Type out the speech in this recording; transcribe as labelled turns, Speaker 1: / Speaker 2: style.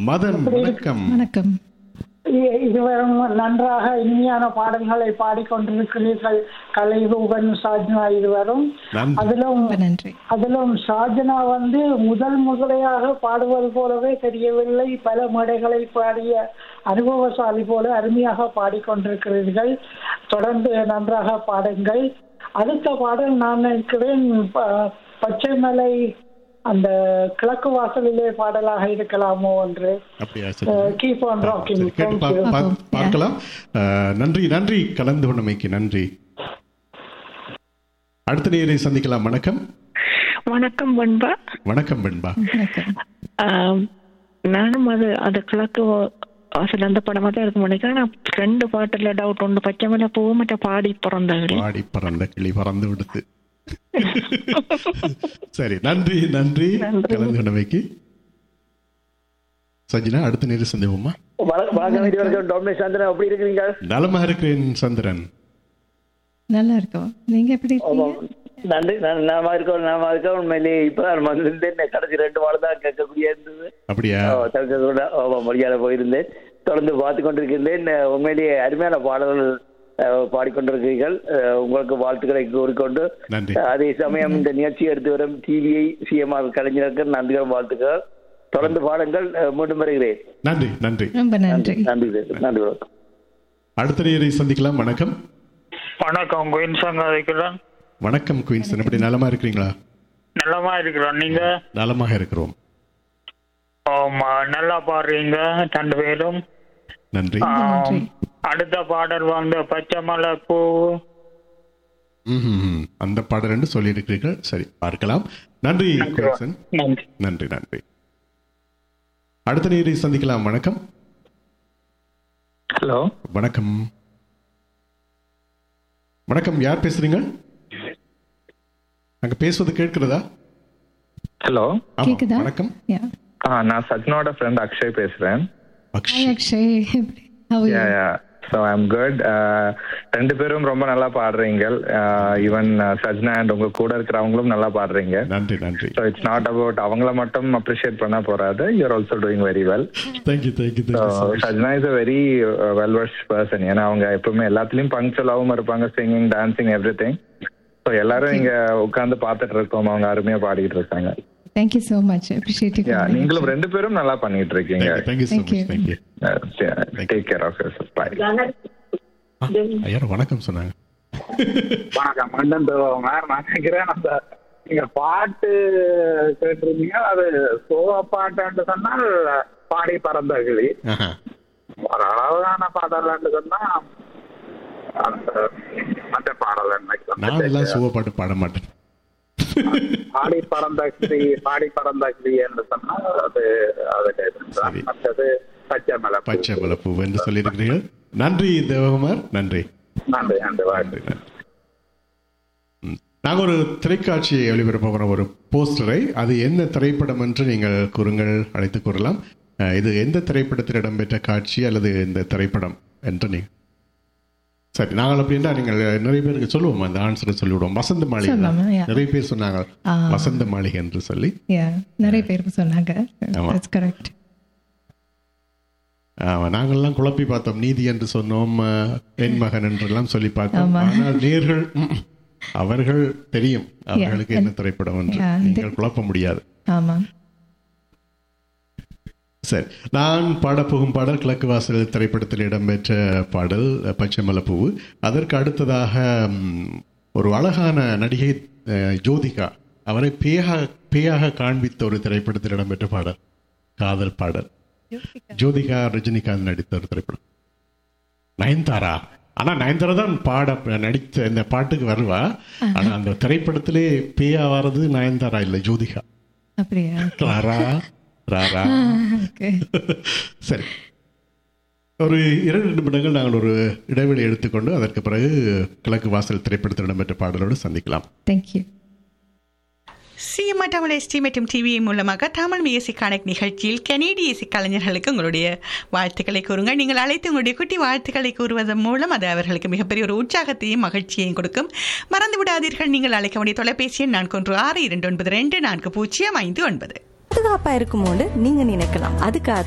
Speaker 1: மதன் வணக்கம்
Speaker 2: வணக்கம்
Speaker 3: இ- இருவரும் நன்றாக இனிமையான பாடல்களை பாடிக்கொண்டிருக்கிறீர்கள் கலைரூபன் சாஜனா இருவரும்
Speaker 1: நன்றி
Speaker 3: அதிலும்
Speaker 2: ரொம்ப நன்றி
Speaker 3: அதிலும் சாஜனா வந்து முதல் முதலையாக பாடுவது போலவே தெரியவில்லை பல மேடைகளை பாடிய அனுபவசாலி போல அருமையாக பாடிக்கொண்டிருக்கிறீர்கள் தொடர்ந்து நன்றாக பாடுங்கள் அடுத்த பாடல் நான் நினைக்கிறேன் ப- பச்சைமலை அந்த கிழக்கு வாசலிலே பாடலாக இருக்கலாமோ என்று
Speaker 1: அப்படியா சரி
Speaker 3: கீப் ஆன் ராக்கிங்
Speaker 1: சரி, கேட்டு பா-
Speaker 3: தேங்க்யூ
Speaker 1: பா- பார்க்கலாம் அஹ், நன்றி நன்றி கலந்து கொண்டமைக்கு நன்றி அடுத்த நேரை சந்திக்கலாம் வணக்கம்
Speaker 4: வணக்கம் பண்பா
Speaker 1: வணக்கம் வெண்பா
Speaker 2: வணக்கம்
Speaker 4: ஆம், நானும் அது அது கிழக்கு வா- வாசல் அந்த படமா தான் இருக்க நினைக்கிறேன் நான் ரெண்டு பாட்டுல டவுட் உண்டு பச்சை மலை பூ மற்ற பாடி பிறந்தவர்கள்
Speaker 1: பாடி பறந்த கிளி பறந்து விடுத்து சரி நன்றி நன்றி கலந்து கொண்டமைக்கு சஜினா அடுத்த நேரம் சந்திப்போமா
Speaker 5: வணக்கம் வணக்கம் இது வரைக்கும் டொமினிக் சந்திரன் எப்படி இருக்கிறீங்க
Speaker 1: நலமா இருக்கிறேன் சந்திரன்
Speaker 2: நல்லா இருக்கோம் நீங்க எப்படி
Speaker 5: ஆமா.
Speaker 2: இருக்கீங்க
Speaker 5: நன்றி நான் நாம இருக்கோம் நாம இருக்கோம் உண்மையிலேயே இப்பதான் வந்திருந்தேன் கடைசி ரெண்டு வாரம் தான் கேட்கக்கூடிய இருந்தது
Speaker 1: அப்படியா
Speaker 5: ஓ, தவிர்க்க கூட ஆமா, மொழியால போயிருந்தேன் தொடர்ந்து பார்த்து கொண்டிருக்கின்றேன் அஹ், உண்மையிலேயே அருமையான பாடல்கள் அஹ், பாடிக்கொண்டிருக்கிறீர்கள் அஹ், உங்களுக்கு வாழ்த்துக்களை கூறிக்கொண்டு
Speaker 1: நன்றி
Speaker 5: அஹ், அதே சமயம் இந்த நிகழ்ச்சி எடுத்து வரும் டிவிஐ சிஎம்ஆர் கலைஞருக்கு நன்றிகள் வாழ்த்துக்கள் தொடர்ந்து பாடுங்கள் அஹ், மீண்டும் வருகிறேன்
Speaker 1: நன்றி நன்றி
Speaker 2: ரொம்ப நன்றி
Speaker 5: நன்றி நன்றி வணக்கம்
Speaker 1: அடுத்த நேரை சந்திக்கலாம் வணக்கம்
Speaker 6: வணக்கம் குயின் சங்காதிக்கிறோம்
Speaker 1: வணக்கம் குயின்சன் எப்படி நலமா இருக்கிறீங்களா
Speaker 6: நல்லமா இருக்கிறோம் நீங்க
Speaker 1: நலமாக இருக்கிறோம்
Speaker 6: ஆமா நல்லா பாடுறீங்க ரெண்டு பேரும்
Speaker 1: நன்றி
Speaker 6: ஆம், அடுத்த பாடல் வந்து பச்சை மலை பூ
Speaker 1: ம்ஹும். அந்த பாடல் என்று சொல்லி இருக்கிறீர்கள் சரி பார்க்கலாம் நன்றி குயின்சன்
Speaker 6: நன்றி
Speaker 1: நன்றி நன்றி அடுத்த நேரை சந்திக்கலாம் வணக்கம்
Speaker 6: ஹலோ
Speaker 1: வணக்கம் வணக்கம் யார் பேசுறீங்க அங்க பேசுவது கேட்கிறதா
Speaker 7: ஹலோ
Speaker 1: ஆமா,
Speaker 2: கேக்குதா?
Speaker 1: வணக்கம்
Speaker 2: யா
Speaker 7: ஆ நான் சஜ்னோட ஃப்ரெண்ட் அக்ஷய் பேசுறேன்
Speaker 1: அக்ஷய்
Speaker 2: ஹாய் அக்ஷய் எப்படி how are you?
Speaker 7: So I'm good ரெண்டு பேரும் ரொம்ப நல்லா பாடுறீங்க ஈவன் சஜ்னா அண்ட் உங்க கூட இருக்கிறவங்களும் நல்லா பாடுறீங்க
Speaker 1: நன்றி நன்றி
Speaker 7: ஸோ இட்ஸ் நாட் அபவுட் அவங்கள மட்டும் அப்ரிஷியேட் பண்ண போறாது you're also doing very well
Speaker 1: thank you thank you
Speaker 7: so
Speaker 1: thank you
Speaker 7: Sajna is a very well versed person ஏன்னா அவங்க எப்பவுமே எல்லாத்துலயும் பங்க்சுவலாகவும் இருப்பாங்க singing dancing everything so எல்லாரும் இங்க உட்காந்து பார்த்துட்டு இருக்கோம் அவங்க அருமையா பாடிட்டு இருக்காங்க
Speaker 2: thank you so much appreciate you
Speaker 7: Yeah, நீங்களும் ரெண்டு பேரும் நல்லா பண்ணிட்டு இருக்கீங்க
Speaker 1: thank you so
Speaker 2: Thank you.
Speaker 1: Much thank you
Speaker 7: take care of your bye
Speaker 1: ஐயா வணக்கம் சொன்னாங்க
Speaker 8: வணக்கம் மண்டன் தேவகுமார் நான் நினைக்கிறேன் அந்த நீங்க பாட்டு கேட்டிருந்தீங்க அது சோக பாட்டுன்னு சொன்னால் பாடி பறந்த கிளி
Speaker 1: ஆஹா.
Speaker 8: ஒரு அளவுதான பாடல்னு சொன்னா அந்த மற்ற பாடல்
Speaker 1: நான் எல்லாம்
Speaker 8: என்ன
Speaker 1: சுவ பாட்டு பாட மாட்டேன்
Speaker 8: பாடி பறந்த கிளி பாடி பறந்த கிளி என்று சொன்னால் அது அது கேட்கிறேன்
Speaker 1: சரி.
Speaker 8: மற்றது பச்சை மலை பூ.
Speaker 1: பச்சை மலப்பூ என்று சொல்லியிருக்கிறீர்கள் நன்றி தேவகுமார் நன்றி
Speaker 8: நன்றி நன்றி வாழ்த்து
Speaker 1: நன்றி நன்றி ம். நாங்க ஒரு திரைக்காட்சியை ஒளிபரப்ப போற ஒரு போஸ்டரை அது என்ன திரைப்படம் என்று நீங்கள் கூறுங்கள் அழைத்து கூறலாம் அஹ், இது எந்த திரைப்படத்தில் இடம்பெற்ற காட்சி அல்லது இந்த திரைப்படம் என்று நீங்க சரி நாங்கள் அப்படின்னா நீங்கள் நிறைய பேருக்கு சொல்லுவோம் அந்த ஆன்சரை சொல்லிவிடுவோம் வசந்த மாளிகை தான்.
Speaker 2: சொல்லலாமா? Yeah.
Speaker 1: நிறைய பேர் சொன்னாங்க
Speaker 2: ஆ.
Speaker 1: வசந்த மாளிகை என்று சொல்லி
Speaker 2: yeah நிறைய பேர் சொன்னாங்க
Speaker 1: ஆமா.
Speaker 2: that's correct
Speaker 1: ஆமா, நாங்கள்லாம் குழப்பி பார்த்தோம் நீதி என்று சொன்னோம் அஹ், என் மகன் என்றெல்லாம் சொல்லி பார்த்தோம்
Speaker 2: ஆமா.
Speaker 1: ஆனால் நேர்கள் ம், அவர்கள் தெரியும் அவர்களுக்கு என்ன திரைப்படம் என்று
Speaker 2: Yeah,
Speaker 1: நீங்கள் குழப்ப முடியாது
Speaker 2: ஆமா
Speaker 1: சரி நான் பாடப்போகும் பாடல் கிழக்கு வாசல் திரைப்படத்தில் இடம்பெற்ற பாடல் அஹ், பச்சை மலைப்பூவு அதற்கு அடுத்ததாக ம், ஒரு அழகான நடிகை அஹ், ஜோதிகா அவரை பேயாக பேயாக காண்பித்த ஒரு திரைப்படத்தில் இடம்பெற்ற பாடல் காதல் பாடல் ஜோதிகா ரஜினிகாந்த் நடித்த ஒரு திரைப்படம் நயன்தாரா ஆனா நயன்தாரா தான் பாட நடித்த இந்த பாட்டுக்கு வருவா ஆனா அந்த திரைப்படத்திலே பேயா வர்றது நயன்தாரா இல்லை ஜோதிகா
Speaker 2: அப்படியா
Speaker 1: ராரா ராரா
Speaker 2: ஓகே
Speaker 1: சரி ஒரு இரண்டு நிமிடங்கள் நாங்கள் ஒரு இடைவெளி எடுத்துக்கொண்டு அதற்கு பிறகு கிழக்கு வாசல் திரைப்படத்தில் இடம்பெற்ற பாடலோடு சந்திக்கலாம்
Speaker 2: thank you
Speaker 9: சிஎம்ஆ தமிழ் எஸ்டி மற்றும் டிவி மூலமாக தமிழ் மியூசிக் கனெக்ட் நிகழ்ச்சியில் கனேடிய இசை கலைஞர்களுக்கு உங்களுடைய வாழ்த்துக்களை கூறுங்கள் நீங்கள் அழைத்து உங்களுடைய குட்டி வாழ்த்துக்களை கூறுவதன் மூலம் அது அவர்களுக்கு மிகப்பெரிய ஒரு உற்சாகத்தையும் மகிழ்ச்சியையும் கொடுக்கும் மறந்து விடாதீர்கள் நீங்கள் அழைக்க வேண்டிய தொலைபேசி எண் நான்கு ஒன்று ஆறு இரண்டு ஒன்பது ரெண்டு நான்கு பூஜ்ஜியம் ஐந்து ஒன்பது
Speaker 10: பாதுகாப்பா இருக்குமோன்னு நீங்க நினைக்கலாம் அதுக்காக